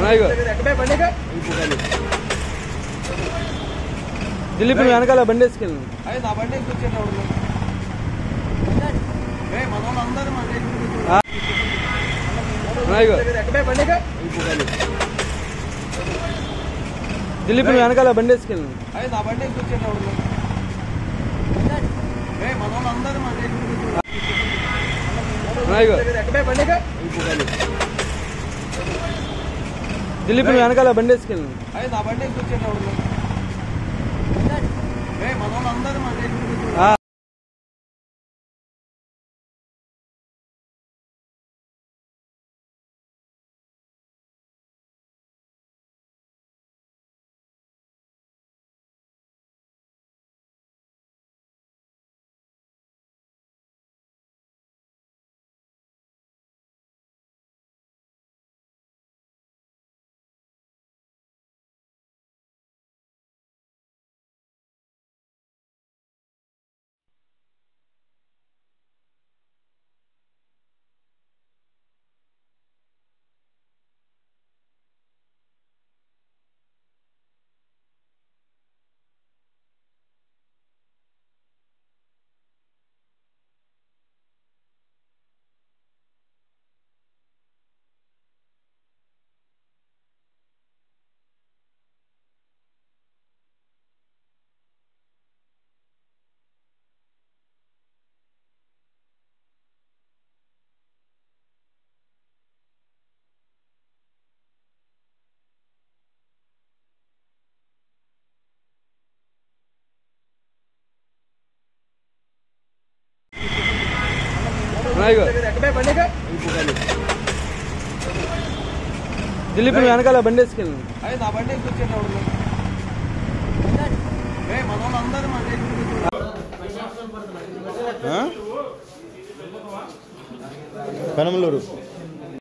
దిలీప్ నువ్వు వెనకాల బండి వేసుకెళ్ళి అదే నా బండి కూర్చోండి ఏ మన అందరూ మన దిలీప్ నువ్వు వెనకాల బండి వేసుకెళ్ళి అదే నా బండి కూర్చోండి ఏ మన అందరూ మన దిలీప్ నువ్వు వెనకాల బండి వేసుకెళ్ళి అదే నా బండి కూర్చోండి ఏ మన అందరూ మన దిలీప్ నువ్వు వెనకాల బండి వేసుకెళ్ళి అదే నా బండి కూర్చోండి ఏ మన అందరూ మన కనమలూరు